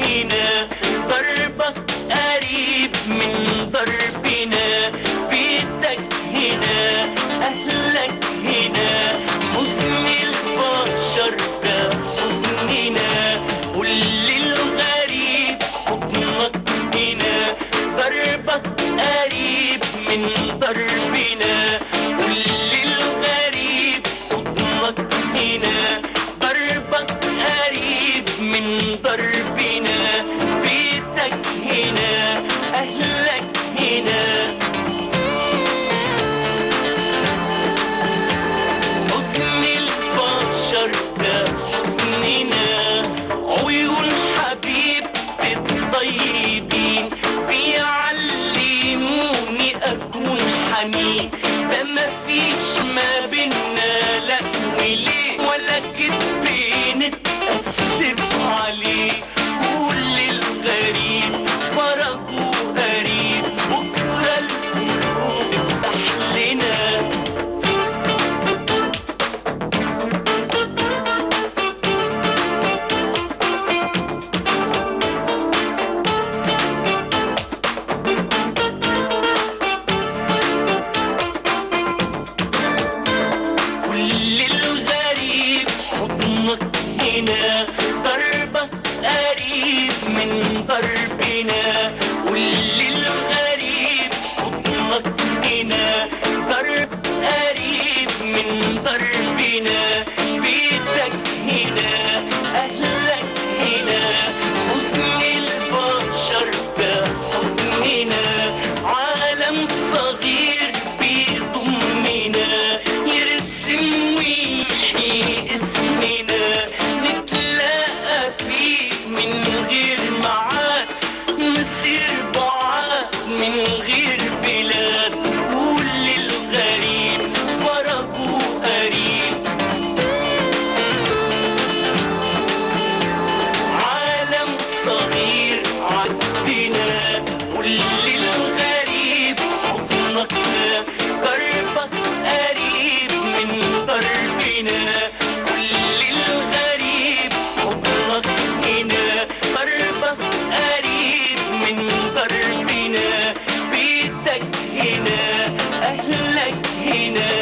هنا ضربك قريب من ضربنا بيتك هنا أهلك هنا حزن البشر ده حزننا قول للغريب حضنك هنا ضربك قريب من ضربنا قول للغريب حضنك هنا ضربك قريب من ضربنا بيتك هنا أهلك هنا حزن البشر ده حزننا عيون حبيبتي الطيبين بيعلموني أكون حنين ده مفيش ما بينا لا وليه ولا كدبين اتأسف عليه كل الغريب فرجه قريب بكرة القلوب افتح لنا كل الغريب حضنك هنا ضربك قريب من ضربنا كل الغريب حضنك هنا ضرب قريب من ضربنا بيتك هنا أهلك هنا حزن البشر ده حزننا عالم صغير بيضمنا يرسم ويحيي اسمنا نتلاقى فيه من غير معاد نصير بعاد من غير بلاد قول للغريب فرجه قريب عالم صغير عدنا قول للغريب حضنك ضربك قريب من ضربنا قول للغريب حضنك هنا ضربك قريب من ضربنا بيتك هنا أهلك هنا